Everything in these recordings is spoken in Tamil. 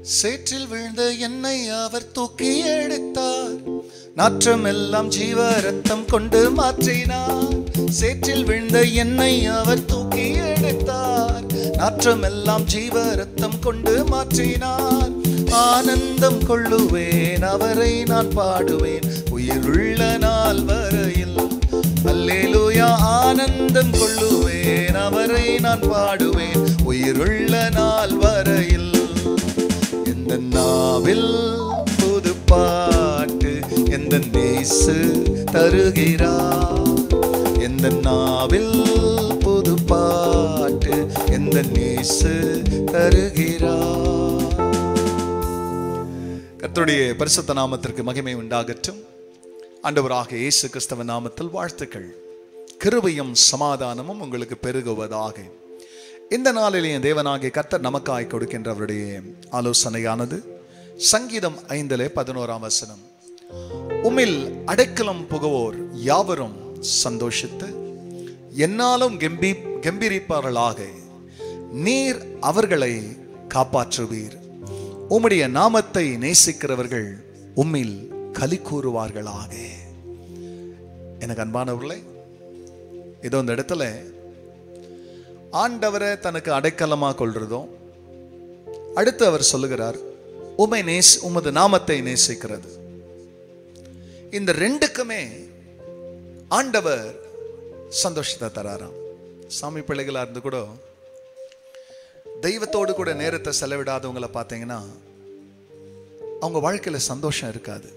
சேற்றில் விழுந்த என்னை அவர் தூக்கி எடுத்தார் நாற்றம் எல்லாம் ஜீவ ரத்தம் கொண்டு மாற்றினார் சேற்றில் விழுந்த என்னை அவர் தூக்கி எடுத்தார் நாற்றம் எல்லாம் ஜீவ ரத்தம் கொண்டு மாற்றினார் ஆனந்தம் கொள்ளுவேன் அவரை நான் பாடுவேன் உயிருள்ள நாள் வரையில் அல்லேலூயா ஆனந்தம் கொள்ளுவேன் அவரை நான் பாடுவேன் உயிருள்ள நாள் வரையில் எந்த நாவில் புது பாட்டு எந்த நேசு தருகிறார் எந்த நாவில் புது பாட்டு எந்த நேசு தருகிறார் கர்த்தருடைய பரிசுத்த நாமத்திற்கு மகிமை உண்டாகட்டும் ஆண்டவராக இயேசு கிறிஸ்தவ நாமத்தில் வாழ்த்துக்கள் கிருபையும் சமாதானமும் உங்களுக்கு பெருகுவதாக இந்த நாளிலேயே தேவனாகிய கர்த்தர் நமக்காய் கொடுக்கின்ற அவருடைய ஆலோசனையானது சங்கீதம் ஐந்திலே பதினோராம் வசனம் உம்மில் அடைக்கலம் புகுவோர் யாவரும் சந்தோஷித்து என்னாலும் கெம்பி கெம்பீரிப்பார்களாக நீர் அவர்களை காப்பாற்றுவீர் உம்முடைய நாமத்தை நேசிக்கிறவர்கள் உம்மில் களி கூறுவார்களாக எனக்கு அன்பானவர்களே இதோ இந்த இடத்துல ஆண்டவரை தனக்கு அடைக்கலமா கொள்றதும் அடுத்து அவர் சொல்லுகிறார் உமை நேஸ் உமது நாமத்தை நேசிக்கிறது இந்த ரெண்டுக்குமே ஆண்டவர் சந்தோஷத்தை தராராம் சாமி பிள்ளைகளா இருந்து கூட தெய்வத்தோடு கூட நேரத்தை செலவிடாதவங்களை பார்த்தீங்கன்னா அவங்க வாழ்க்கையில சந்தோஷம் இருக்காது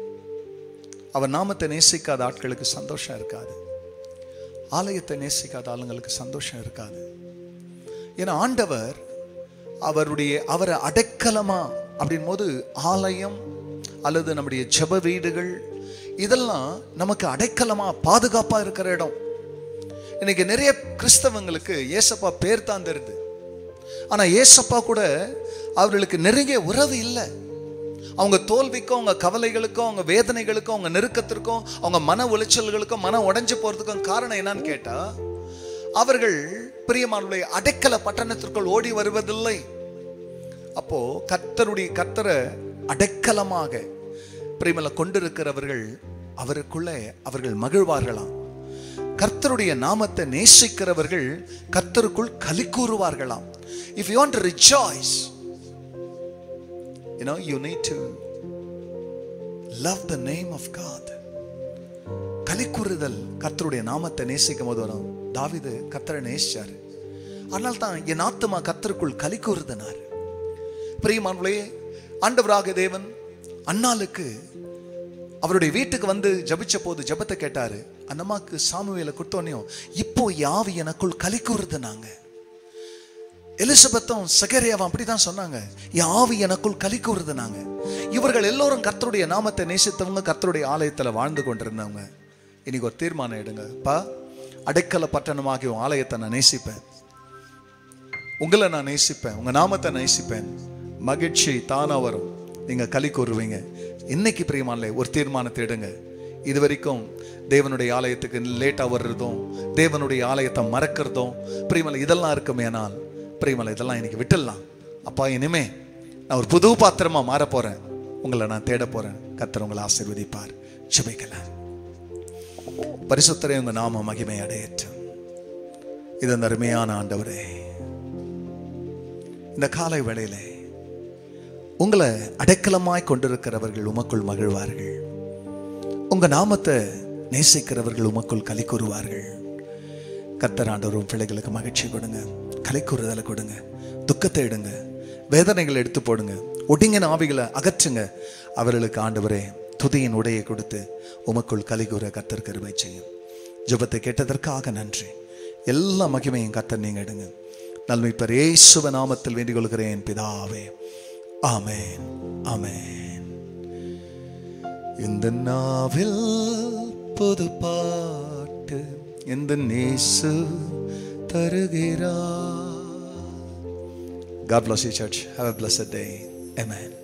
அவர் நாமத்தை நேசிக்காத ஆட்களுக்கு சந்தோஷம் இருக்காது ஆலயத்தை நேசிக்காத ஆளுங்களுக்கு சந்தோஷம் இருக்காது ஏன்னா ஆண்டவர் அவருடைய அவரை அடைக்கலமா அப்படின் போது ஆலயம் அல்லது நம்முடைய ஜெப வீடுகள் இதெல்லாம் நமக்கு அடைக்கலமா பாதுகாப்பா இருக்கிற இடம் இன்னைக்கு நிறைய கிறிஸ்தவங்களுக்கு ஏசப்பா பேர் தான் தெரியுது ஆனா ஏசப்பா கூட அவர்களுக்கு நெருங்கிய உறவு இல்லை அவங்க தோல்விக்கும் அவங்க கவலைகளுக்கும் அவங்க வேதனைகளுக்கும் அவங்க நெருக்கத்திற்கும் அவங்க மன உளைச்சல்களுக்கும் மன உடைஞ்சு போறதுக்கும் காரணம் என்னன்னு கேட்டா அவர்கள் பிரியமானுடைய அடைக்கல பட்டணத்திற்குள் ஓடி வருவதில்லை அப்போ கர்த்தருடைய கர்த்தரை அடைக்கலமாக பிரியமல கொண்டிருக்கிறவர்கள் அவருக்குள்ளே அவர்கள் மகிழ்வார்களாம் கர்த்தருடைய நாமத்தை நேசிக்கிறவர்கள் கர்த்தருக்குள் களி கூறுவார்களாம் if you want to rejoice you know you need to love the name of god கலிக்குறுதல் கர்த்தருடைய நாமத்தை நேசிக்கும் போது வரும் தாவிது கர்த்தரை நேசிச்சாரு அதனால தான் என் ஆத்துமா கர்த்தருக்குள் கலி கூறுதனார் பிரியமானவர்களே ஆண்டவராக தேவன் அண்ணாளுக்கு அவருடைய வீட்டுக்கு வந்து ஜபிச்ச போது ஜபத்தை கேட்டாரு அந்தம்மாக்கு சாமுவேல கொடுத்தோனையும் இப்போ யாவி எனக்குள் கலி கூறுதுனாங்க எலிசபெத்தும் சகரியாவும் அப்படிதான் சொன்னாங்க என் ஆவி எனக்குள் கலி கூறுதுனாங்க இவர்கள் எல்லோரும் கர்த்தருடைய நாமத்தை நேசித்தவங்க கர்த்தருடைய ஆலயத்துல வாழ்ந்து கொண்டிருந்தவங்க இன்னைக்கு ஒரு தீர்மானம் எடுங்க பா அடைக்கல பட்டணமாகிய உன் ஆலயத்தை நான் நேசிப்பேன் உங்களை நான் நேசிப்பேன் உங்க நாமத்தை நேசிப்பேன் மகிழ்ச்சி தானா வரும் நீங்க களி கூறுவீங்க இன்னைக்கு பிரியமானே ஒரு தீர்மானத்தை எடுங்க இது வரைக்கும் தேவனுடைய ஆலயத்துக்கு லேட்டா வர்றதும் தேவனுடைய ஆலயத்தை மறக்கிறதும் பிரியமலை இதெல்லாம் இருக்குமேனால் பிரியமலை இதெல்லாம் இன்னைக்கு விட்டுடலாம் அப்பா இனிமே நான் ஒரு புது பாத்திரமா மாற போறேன் உங்களை நான் தேட போறேன் கத்தர் உங்களை ஆசீர்வதிப்பார் ஜெபிக்கலாம் பரிசுத்தரே உங்க நாம மகிமை அடையட்டும் இது அந்த அருமையான ஆண்டவரே இந்த காலை வேளையிலே உங்களை அடைக்கலமாய் கொண்டிருக்கிறவர்கள் உமக்குள் மகிழ்வார்கள் உங்க நாமத்தை நேசிக்கிறவர்கள் உமக்குள் களி கூறுவார்கள் கர்த்தர் ஆண்டவரும் பிள்ளைகளுக்கு மகிழ்ச்சி கொடுங்க கலை கூறுதலை கொடுங்க துக்கத்தை எடுங்க வேதனைகளை எடுத்து போடுங்க ஒடுங்கின ஆவிகளை அகற்றுங்க அவர்களுக்கு ஆண்டவரே துதியின் உடையை கொடுத்து உமக்குள் கலி கூற கர்த்தர் கருவை செய்யும் ஜெபத்தை கேட்டதற்காக நன்றி எல்லா மகிமையும் கர்த்தர் நீங்க எடுங்க நல்மைப்பர் இயேசுவ நாமத்தில் வேண்டிக் கொள்கிறேன் பிதாவே ஆமென் ஆமென் இந்த நாவில் புது பாட்டு எந்த நேசு தருகிறார் God bless you, church. Have a blessed day. Amen.